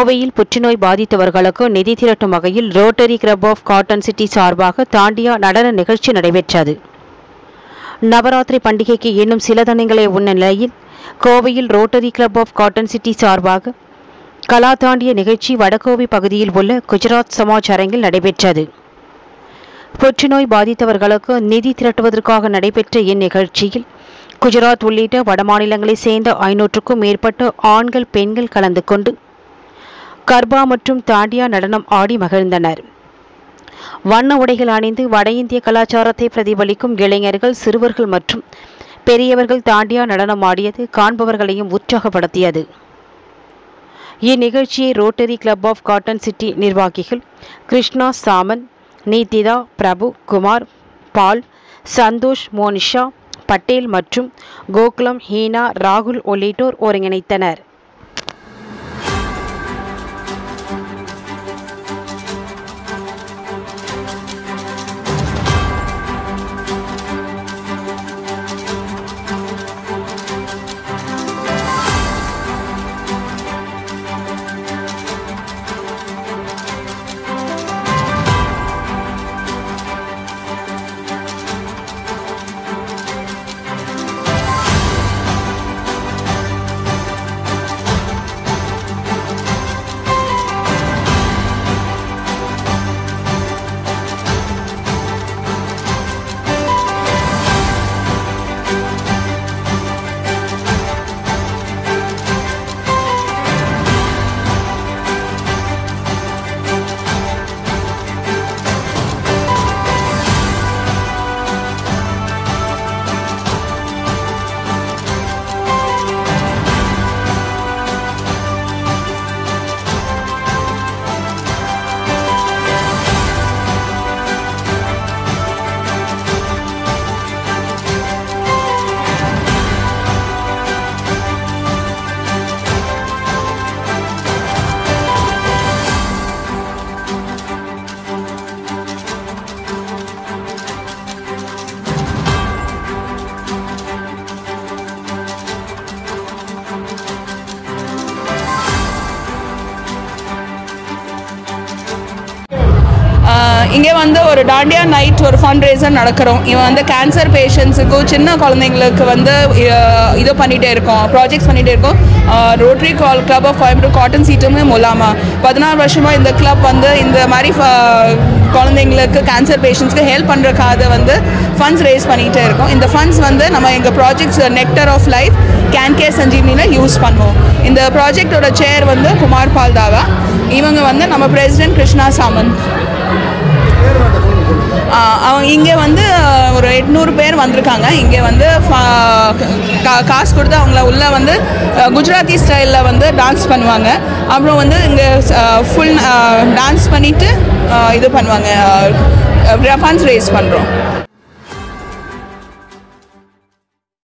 கோவையில் புற்றுநோய் பாதித்தவர்களுக்கு நிதி திரட்டும் வகையில் rotary club of cotton city சார்பாக தாண்டியா நடன நிகழ்ச்சி நடைபெற்றது நவராத்திரி பண்டிகைக்கு இன்னும் சில தினங்களே உள்ள நிலையில் கோவையில் rotary club of cotton city சார்பாக கலா தாண்டிய நிகழ்ச்சி வடகோவை பகுதியில் உள்ள குஜராத் சமாஜ் அரங்கில் நடைபெற்றது புற்றுநோய் பாதித்தவர்களுக்கு நிதி திரட்டுவதற்காக நடைபெற்ற இந்நிகழ்ச்சியில் குஜராத் உள்ளிட்ட வடமாநிலங்களைச் சேர்ந்த ஐநூற்றுக்கும் மேற்பட்ட ஆண்கள் பெண்கள் கலந்து கொண்டு கர்பா மற்றும் தாண்டியா நடனம் ஆடி மகிழ்ந்தனர் வண்ண உடைகள் அணிந்து வட இந்திய கலாச்சாரத்தை பிரதிபலிக்கும் இளைஞர்கள் சிறுவர்கள் மற்றும் பெரியவர்கள் தாண்டியா நடனம் ஆடியது காண்பவர்களையும் உற்சாகப்படுத்தியது இந்நிகழ்ச்சியை rotary club of cotton city நிர்வாகிகள் கிருஷ்ணா சாமன் நீதிதா பிரபு குமார் பால் சந்தோஷ் மோனிஷா பட்டேல் மற்றும் கோகுலம் ஹீனா ராகுல் உள்ளிட்டோர் ஒருங்கிணைத்தனர் இங்கே வந்து ஒரு டாண்டியா நைட் ஒரு ஃபண்ட் ரேசர் நடக்கிறோம் இவன் வந்து கேன்சர் பேஷண்ட்ஸுக்கும் சின்ன குழந்தைங்களுக்கு வந்து அஹ், இது பண்ணிகிட்டே இருக்கோம் ப்ராஜெக்ட்ஸ் பண்ணிகிட்டே இருக்கோம் ரோட்டரி கால் கிளப் ஆஃப் கோயம்புத்தூர் காட்டன் சீட்டுமே மூலாமா பதினாறு வருஷமாக இந்த கிளப் வந்து இந்த மாதிரி ஃப- குழந்தைங்களுக்கு கேன்சர் பேஷண்ட்ஸ்க்கு ஹெல்ப் பண்ணுறக்காக வந்து ஃபண்ட்ஸ் ரேஸ் பண்ணிகிட்டே இருக்கோம் இந்த ஃபண்ட்ஸ் வந்து நம்ம எங்கள் ப்ராஜெக்ட்ஸ் நெக்டர் ஆஃப் லைஃப் கேன் கே சஞ்சீவ்னியில் யூஸ் பண்ணுவோம் இந்த ப்ராஜெக்டோட சேர் வந்து குமார் பால்தாவா இவங்க வந்து நம்ம பிரசிடென்ட் கிருஷ்ணா சாமந்த் ஆஹ் அவங்க இங்கே வந்து ஆஹ், ஒரு எட்நூறு பேர் வந்திருக்காங்க இங்கே வந்து ஃபா- கா- காசு கொடுத்து அவங்கள உள்ள வந்து ஆஹ், குஜராத்தி ஸ்டைலில் வந்து டான்ஸ் பண்ணுவாங்க அப்புறம் வந்து இங்கே ஃபுல் டான்ஸ் பண்ணிவிட்டு இது பண்ணுவாங்க ஃபண்ட்ஸ் ரேஸ் பண்ணுறோம்